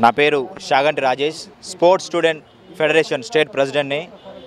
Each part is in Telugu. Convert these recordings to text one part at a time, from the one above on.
నా పేరు Shaganti Rajesh sports student federation state ప్రెసిడెంట్ని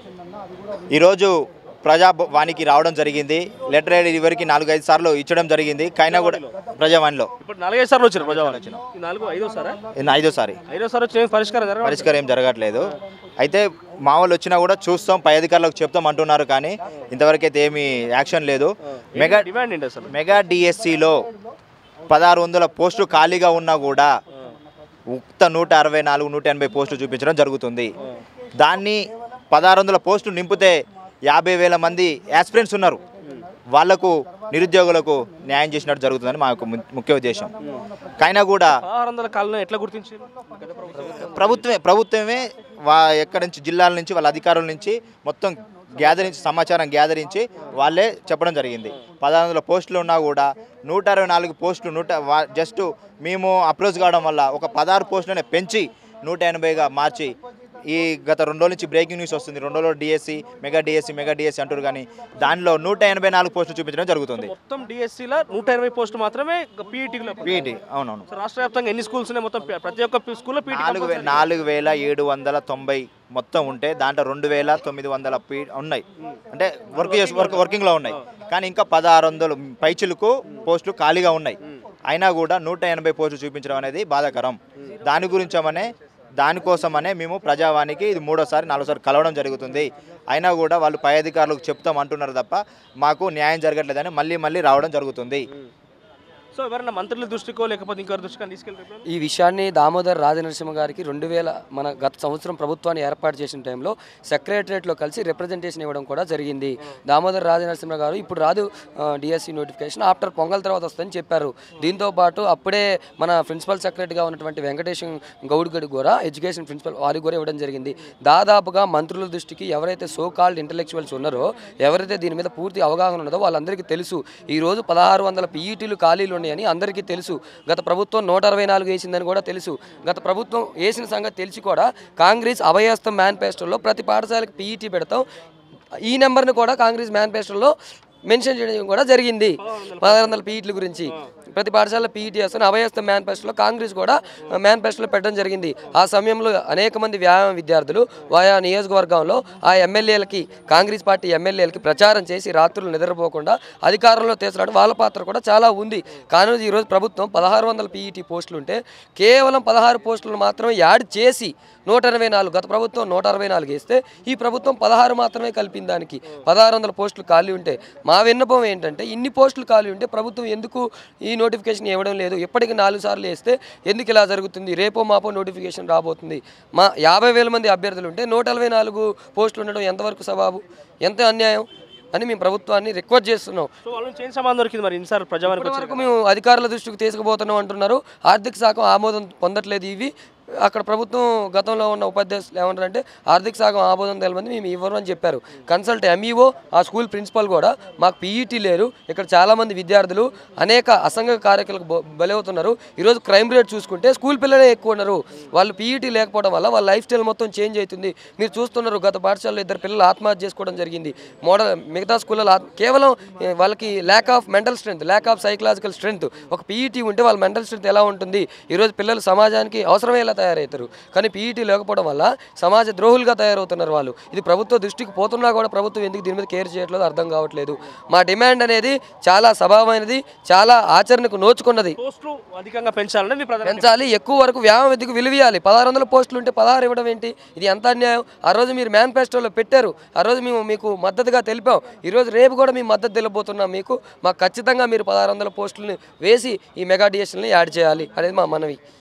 ఈరోజు ప్రజావానికి రావడం జరిగింది లెటర్ ఇవరికి నాలుగు ఐదు సార్లు ఇచ్చడం జరిగింది కైనా కూడా ప్రజావాణిలో ఇప్పుడు నాలుగైదు సార్లు వచ్చారు ప్రజావాణి ఈ నాలుగు ఐదో సారా ఇది ఐదోసారి ఐదో సార్ వచ్చి ఏం పరిష్కారం జరగదు పరిష్కారం ఏం జరగట్లేదు అయితే మా వాళ్ళు వచ్చినా కూడా చూస్తాం పై అధికారులకు చెప్తాం అంటున్నారు కానీ ఇంతవరకు అయితే ఏమీ యాక్షన్ లేదు మెగా డిమాండ్ ఏంటి అసలు మెగా డిఎస్సిలో పదహారు వందల పోస్టులు ఖాళీగా ఉన్నా కూడా ఉక్త నూట అరవై నాలుగు నూట ఎనభై పోస్టులు చూపించడం జరుగుతుంది దాన్ని పదహారు వందల పోస్టులు నింపితే యాభై వేల మంది యాస్పిరెంట్స్ ఉన్నారు వాళ్లకు నిరుద్యోగులకు న్యాయం చేసినట్టు జరుగుతుందని మా యొక్క ము- ముఖ్య ఉద్దేశం కైనా కూడా పదహారు వందల కాలంలో ఎట్లా గుర్తించారు గత ప్రభుత్వం ప్రభుత్వమే ప్రభుత్వమే వా ఎక్కడి నుంచి జిల్లాల నుంచి వాళ్ళ అధికారుల నుంచి మొత్తం గ్యాదరించి సమాచారం గ్యాదరించి వాళ్ళే చెప్పడం జరిగింది పదహారు వందల పోస్టులు ఉన్నా కూడా నూట అరవై నాలుగు పోస్టులు నూట వా- జస్ట్ మేము అప్రోచ్ కావడం వల్ల ఒక పదహారు పోస్టులనే పెంచి నూట ఎనభైగా మార్చి ఈ గత రెండు రోజుల నుంచి బ్రేకింగ్ న్యూస్ వస్తుంది రెండు రోజులు DSC mega DSC mega DSC అంటారు కానీ దానిలో నూట ఎనభై నాలుగు పోస్టులు చూపించడం జరుగుతుంది మొత్తం డిఎస్సీలో నూట ఎనభై పోస్టులు మాత్రమే పీఈటీలో పీఈటీ అవునవును రాష్ట్ర వ్యాప్తంగా ఎన్ని స్కూల్స్ ఉన్నాయి మొత్తం ప- ప్రతి ఒక్క స్కూల్లో పీఈటీ నాలుగు వే నాలుగు వేల ఏడు వందల తొంభై మొత్తం ఉంటే దాంట్లో రెండు వేల తొమ్మిది వందల పీ ఉన్నాయి అంటే వర్క్ చేసి వర్క్ వర్కింగ్లో ఉన్నాయి కానీ ఇంకా పదహారు వందలు పైచులకు పోస్టులు ఖాళీగా ఉన్నాయి అయినా కూడా నూట ఎనభై పోస్టులు చూపించడం అనేది బాధాకరం దాని గురించమనే దానికోసమనే మేము ప్రజావానికి ఇది మూడోసారి నాలుగోసారి కలవడం జరుగుతుంది అయినా కూడా వాళ్ళు పై అధికారులకు చెప్తాం అంటున్నారు తప్ప మాకు న్యాయం జరగట్లేదని మళ్ళీ మళ్ళీ రావడం జరుగుతుంది సో ఎవరైనా మంత్రుల దృష్టికో లేకపోతే ఇంకొకరి దృష్టికి తీసుకెళ్ళి ఈ విషయాన్ని దామోదర్ రాజనరసింహ గారికి రెండు వేల మన గత సంవత్సరం ప్రభుత్వాన్ని ఏర్పాటు చేసిన టైంలో సెక్రటరియట్లో కలిసి రిప్రజెంటేషన్ ఇవ్వడం కూడా జరిగింది దామోదర్ రాజనరసింహ గారు ఇప్పుడు రాదు డిఎస్సి నోటిఫికేషన్ ఆఫ్టర్ పొంగల్ తర్వాత వస్తుందని చెప్పారు దీంతో పాటు అప్పుడే మన ప్రిన్సిపల్ సెక్రటరీగా ఉన్నటువంటి వెంకటేశం గౌడ్ గడి కూడా ఎడ్యుకేషన్ ప్రిన్సిపల్ వారికి కూడా ఇవ్వడం జరిగింది దాదాపుగా మంత్రుల దృష్టికి ఎవరైతే సో కాల్డ్ ఇంటలెక్చువల్స్ ఉన్నారో ఎవరైతే దీని మీద పూర్తి అవగాహన ఉన్నదో వాళ్ళందరికీ తెలుసు ఈ రోజు పదహారు వందల పీఈటీలు ఖాళీలు ఉన్నాయని అందరికీ తెలుసు గత ప్రభుత్వం నూట అరవై నాలుగు వేసిందని కూడా తెలుసు గత ప్రభుత్వం వేసిన సంగతి తెలిసి కూడా కాంగ్రెస్ అభయస్తం మేనిఫెస్టోలో ప్రతి పాఠశాలకు పీఈటీ పెడతాం ఈ నెంబర్ని కూడా కాంగ్రెస్ మేనిఫెస్టోలో మెన్షన్ చేయడం కూడా జరిగింది పదహారు వందల పీఈటీల గురించి ప్రతి పాఠశాలలో పీఈటీ వేస్తున్న అభయస్థ మేనిఫెస్టోలో కాంగ్రెస్ కూడా మేనిఫెస్టోలో పెట్టడం జరిగింది ఆ సమయంలో అనేక మంది వ్యాయామ విద్యార్థులు ఆయా నియోజకవర్గంలో ఆ ఎమ్మెల్యేలకి కాంగ్రెస్ పార్టీ ఎమ్మెల్యేలకి ప్రచారం చేసి రాత్రులు నిద్రపోకుండా అధికారంలో తీసుకురావడం వాళ్ళ పాత్ర కూడా చాలా ఉంది కానీ ఈరోజు ప్రభుత్వం పదహారు వందల పీఈటీ పోస్టులు ఉంటే కేవలం పదహారు పోస్టులు మాత్రమే యాడ్ చేసి నూట ఎనభై నాలుగు గత ప్రభుత్వం నూట అరవై నాలుగు వేస్తే ఈ ప్రభుత్వం పదహారు మాత్రమే కలిపింది దానికి పదహారు వందల పోస్టులు ఖాళీ ఉంటే మా విన్నపం ఏంటంటే ఇన్ని పోస్టులు ఖాళీ ఉంటే ప్రభుత్వం ఎందుకు ఈ నోటిఫికేషన్ ఇవ్వడం లేదు ఇప్పటికి నాలుగు సార్లు వేస్తే ఎందుకు ఇలా జరుగుతుంది రేపో మాపో నోటిఫికేషన్ రాబోతుంది మా యాభై వేల మంది అభ్యర్థులు ఉంటే నూట నలభై నాలుగు పోస్టులు ఉండడం ఎంతవరకు సబాబు ఎంత అన్యాయం అని మేము ప్రభుత్వాన్ని రిక్వెస్ట్ చేస్తున్నాం సో వాళ్ళ నుంచి ఏం సమాధానం దొరికింది మరి ఇన్నిసార్లు ప్రజావానికి వచ్చారు వరకు మేము అధికారుల దృష్టికి తీసుకుపోతున్నాం అంటున్నారు ఆర్థిక శాఖ ఆమోదం పొందట్లేదు ఇవి అక్కడ ప్రభుత్వం గతంలో ఉన్న ఉపాధ్యాయులు ఏమంటారంటే ఆర్థిక శాఖ ఆమోదం తెలియదు మేము ఇవ్వరు అని చెప్పారు కన్సల్ట్ ఎంఈఓ ఆ స్కూల్ ప్రిన్సిపల్ కూడా మాకు పీఈటీ లేరు ఇక్కడ చాలామంది విద్యార్థులు అనేక అసంఘ కార్యకలకు బ- బలవుతున్నారు ఈరోజు క్రైమ్ రేట్ చూసుకుంటే స్కూల్ పిల్లలే ఎక్కువ ఉన్నారు వాళ్ళు పీఈటీ లేకపోవడం వల్ల వాళ్ళ లైఫ్ స్టైల్ మొత్తం చేంజ్ అవుతుంది మీరు చూస్తున్నారు గత పాఠశాలలో ఇద్దరు పిల్లలు ఆత్మహత్య చేసుకోవడం జరిగింది మోడల్ మిగతా స్కూళ్ళలో ఆత్మ- కేవలం ఏ, వాళ్ళకి lack of mental strength lack of psychological strength ఒక పీఈటీ ఉంటే వాళ్ళ మెంటల్ స్ట్రెంత్ ఎలా ఉంటుంది ఈరోజు పిల్లలు సమాజానికి అవసరమేలా తయారవుతారు కానీ పీఈటీ లేకపోవడం వల్ల సమాజ ద్రోహులుగా తయారవుతున్నారు వాళ్ళు ఇది ప్రభుత్వ దృష్టికి పోతున్నా కూడా ప్రభుత్వం ఎందుకు దీని మీద కేర్ చేయట్లేదు అర్థం కావట్లేదు మా డిమాండ్ అనేది చాలా సభామైనది చాలా ఆచరణకు నోచుకున్నది పోస్టులు అధికంగా పెంచాలని మీ ప్రధాన పెంచాలి ఎక్కువ వరకు వ్యాయామ విద్యకు విలువియాలి పదహారు వందల పోస్టులు ఉంటే పదహారు ఇవ్వడం ఏంటి ఇది ఎంత అన్యాయం ఆ రోజు మీరు మేనిఫెస్టోలో పెట్టారు ఆ రోజు మేము మీకు మద్దతుగా తెలిపాం ఈ రోజు రేపు కూడా మేము మద్దతు తెలియబోతున్నాం మీకు మాకు ఖచ్చితంగా మీరు పదహారు వందల పోస్టులను వేసి ఈ మెగా డిఎస్ఎల్ని యాడ్ చేయాలి అనేది మా మనవి